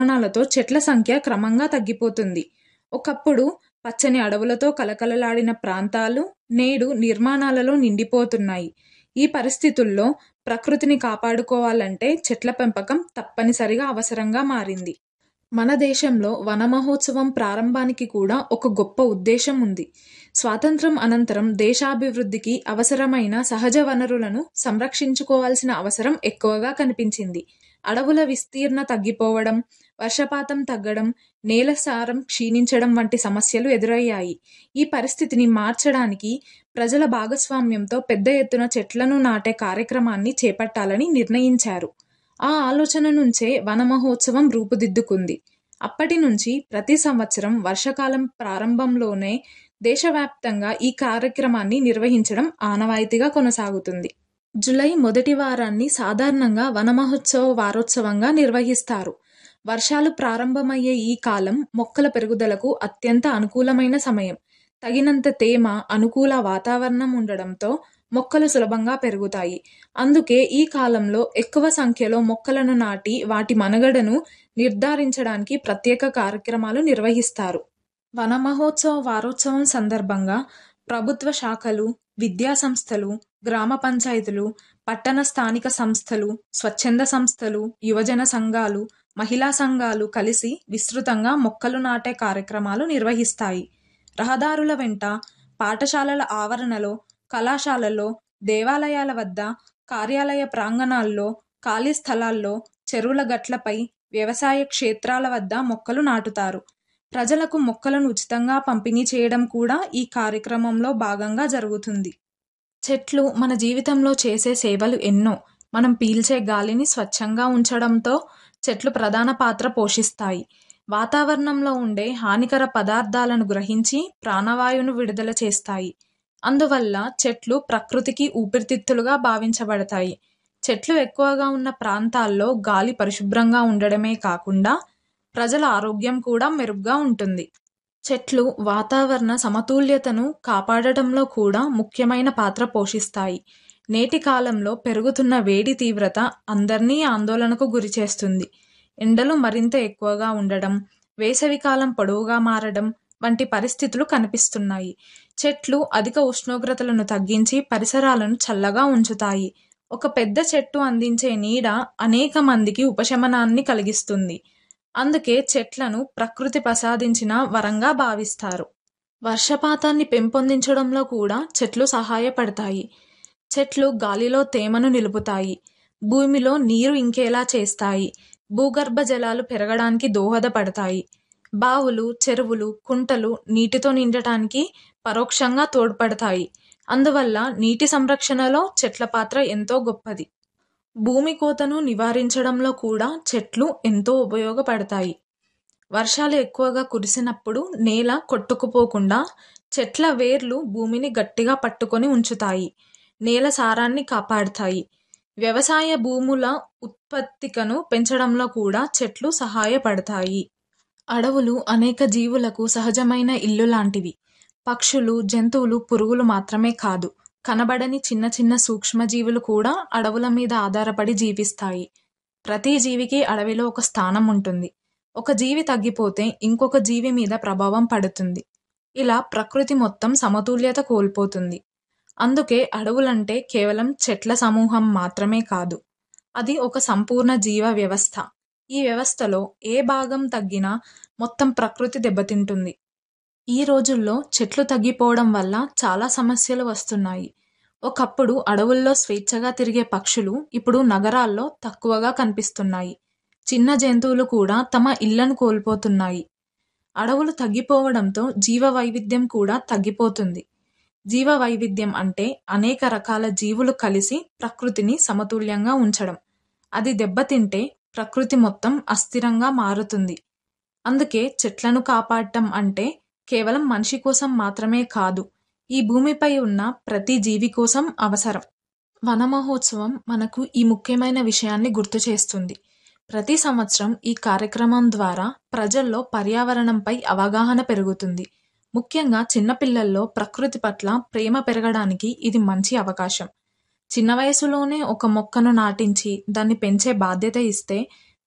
కారణాలతో చెట్ల సంఖ్య క్రమంగా తగ్గిపోతుంది. ఒకప్పుడు పచ్చని అడవులతో కళకళలాడిన ప్రాంతాలు నేడు నిర్మాణాలతో నిండిపోతున్నాయి. ఈ పరిస్థితుల్లో ప్రకృతిని కాపాడుకోవాలంటే చెట్ల పెంపకం తప్పనిసరిగా అవసరంగా మారింది. మన దేశంలో వన మహోత్సవం ప్రారంభానికి కూడా ఒక గొప్ప ఉద్దేశం ఉంది. స్వాతంత్ర్యం అనంతరం దేశాభివృద్ధికి అవసరమైన సహజ వనరులను సంరక్షించుకోవాల్సిన అవసరం ఎక్కువగా కనిపించింది. అడవుల విస్తీర్ణ తగ్గిపోవడం, వర్షపాతం తగ్గడం, నేల సారం క్షీణించడం వంటి సమస్యలు ఎదురయ్యాయి. ఈ పరిస్థితిని మార్చడానికి ప్రజల భాగస్వామ్యంతో పెద్ద ఎత్తున చెట్లను నాటే కార్యక్రమాన్ని చేపట్టాలని నిర్ణయించారు. ఆ ఆలోచన నుంచే వన మహోత్సవం రూపుదిద్దుకుంది. అప్పటి నుంచి ప్రతి సంవత్సరం వర్షాకాలం ప్రారంభంలోనే దేశవ్యాప్తంగా ఈ కార్యక్రమాన్ని నిర్వహించడం ఆనవాయితీగా కొనసాగుతుంది. జూలై మొదటి వారాన్ని సాధారణంగా వన మహోత్సవ వారోత్సవంగా నిర్వహిస్తారు. వర్షాలు ప్రారంభమయ్యే ఈ కాలం మొక్కల పెరుగుదలకు అత్యంత అనుకూలమైన సమయం. తగినంత తేమ, అనుకూల వాతావరణం ఉండడంతో మొక్కలు సులభంగా పెరుగుతాయి. అందుకే ఈ కాలంలో ఎక్కువ సంఖ్యలో మొక్కలను నాటి వాటి మనుగడను నిర్ధారించడానికి ప్రత్యేక కార్యక్రమాలు నిర్వహిస్తారు. వన మహోత్సవ వారోత్సవం సందర్భంగా ప్రభుత్వ శాఖలు, విద్యా సంస్థలు, గ్రామ పంచాయతీలు, పట్టణ స్థానిక సంస్థలు, స్వచ్ఛంద సంస్థలు, యువజన సంఘాలు, మహిళా సంఘాలు కలిసి విస్తృతంగా మొక్కలు నాటే కార్యక్రమాలు నిర్వహిస్తాయి. రహదారుల వెంట, పాఠశాలల ఆవరణలో, కళాశాలల్లో, దేవాలయాల వద్ద, కార్యాలయ ప్రాంగణాల్లో, ఖాళీ స్థలాల్లో, చెరువుల గట్లపై, వ్యవసాయ క్షేత్రాల వద్ద మొక్కలు నాటుతారు. ప్రజలకు మొక్కలను ఉచితంగా పంపిణీ చేయడం కూడా ఈ కార్యక్రమంలో భాగంగా జరుగుతుంది. చెట్లు మన జీవితంలో చేసే సేవలు ఎన్నో. మనం పీల్చే గాలిని స్వచ్ఛంగా ఉంచడంతో చెట్లు ప్రధాన పాత్ర పోషిస్తాయి. వాతావరణంలో ఉండే హానికర పదార్థాలను గ్రహించి ప్రాణవాయువును విడుదల చేస్తాయి. అందువల్ల చెట్లు ప్రకృతికి ఊపిరితిత్తులుగా భావించబడతాయి. చెట్లు ఎక్కువగా ఉన్న ప్రాంతాల్లో గాలి పరిశుభ్రంగా ఉండడమే కాకుండా ప్రజల ఆరోగ్యం కూడా మెరుగ్గా ఉంటుంది. చెట్లు వాతావరణ సమతుల్యతను కాపాడటంలో కూడా ముఖ్యమైన పాత్ర పోషిస్తాయి. నేటి కాలంలో పెరుగుతున్న వేడి తీవ్రత అందర్నీ ఆందోళనకు గురిచేస్తుంది. ఎండలు మరింత ఎక్కువగా ఉండడం, వేసవికాలం పొడవుగా మారడం వంటి పరిస్థితులు కనిపిస్తున్నాయి. చెట్లు అధిక ఉష్ణోగ్రతలను తగ్గించి పరిసరాలను చల్లగా ఉంచుతాయి. ఒక పెద్ద చెట్టు అందించే నీడ అనేక మందికి ఉపశమనాన్ని కలిగిస్తుంది. అందుకే చెట్లను ప్రకృతి ప్రసాదించిన వరంగా భావిస్తారు. వర్షపాతాన్ని పెంపొందించడంలో కూడా చెట్లు సహాయపడతాయి. చెట్లు గాలిలో తేమను నిలుపుతాయి. భూమిలో నీరు ఇంకేలా చేస్తాయి. భూగర్భ జలాలు పెరగడానికి దోహదపడతాయి. బావులు, చెరువులు, కుంటలు నీటితో నిండటానికి పరోక్షంగా తోడ్పడతాయి. అందువల్ల నీటి సంరక్షణలో చెట్ల పాత్ర ఎంతో గొప్పది. భూమి కోతను నివారించడంలో కూడా చెట్లు ఎంతో ఉపయోగపడతాయి. వర్షాలు ఎక్కువగా కురిసినప్పుడు నేల కొట్టుకుపోకుండా చెట్ల వేర్లు భూమిని గట్టిగా పట్టుకొని ఉంచుతాయి. నేల సారాన్ని కాపాడతాయి. వ్యవసాయ భూముల ఉత్పాదకతను పెంచడంలో కూడా చెట్లు సహాయపడతాయి. అడవులు అనేక జీవులకు సహజమైన ఇల్లు లాంటివి. పక్షులు, జంతువులు, పురుగులు మాత్రమే కాదు కనబడని చిన్న చిన్న సూక్ష్మజీవులు కూడా అడవుల మీద ఆధారపడి జీవిస్తాయి. ప్రతి జీవికి అడవిలో ఒక స్థానం ఉంటుంది. ఒక జీవి తగ్గిపోతే ఇంకొక జీవి మీద ప్రభావం పడుతుంది. ఇలా ప్రకృతి మొత్తం సమతుల్యత కోల్పోతుంది. అందుకే అడవులంటే కేవలం చెట్ల సమూహం మాత్రమే కాదు. అది ఒక సంపూర్ణ జీవ వ్యవస్థ. ఈ వ్యవస్థలో ఏ భాగం తగ్గినా మొత్తం ప్రకృతి దెబ్బతింటుంది. ఈ రోజుల్లో చెట్లు తగ్గిపోవడం వల్ల చాలా సమస్యలు వస్తున్నాయి. ఒకప్పుడు అడవుల్లో స్వేచ్ఛగా తిరిగే పక్షులు ఇప్పుడు నగరాల్లో తక్కువగా కనిపిస్తున్నాయి. చిన్న జంతువులు కూడా తమ ఇళ్లను కోల్పోతున్నాయి. అడవులు తగ్గిపోవడంతో జీవ వైవిధ్యం కూడా తగ్గిపోతుంది. జీవ వైవిధ్యం అంటే అనేక రకాల జీవులు కలిసి ప్రకృతిని సమతుల్యంగా ఉంచడం. అది దెబ్బతింటే ప్రకృతి మొత్తం అస్థిరంగా మారుతుంది. అందుకే చెట్లను కాపాడటం అంటే కేవలం మనిషి కోసం మాత్రమే కాదు ఈ భూమిపై ఉన్న ప్రతి జీవి కోసం అవసరం. వన మహోత్సవం మనకు ఈ ముఖ్యమైన విషయాన్ని గుర్తు చేస్తుంది. ప్రతి సంవత్సరం ఈ కార్యక్రమం ద్వారా ప్రజల్లో పర్యావరణంపై అవగాహన పెరుగుతుంది. ముఖ్యంగా చిన్నపిల్లల్లో ప్రకృతి పట్ల ప్రేమ పెరగడానికి ఇది మంచి అవకాశం. చిన్న వయసులోనే ఒక మొక్కను నాటించి దాన్ని పెంచే బాధ్యత ఇస్తే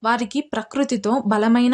వారికి ప్రకృతితో బలమైన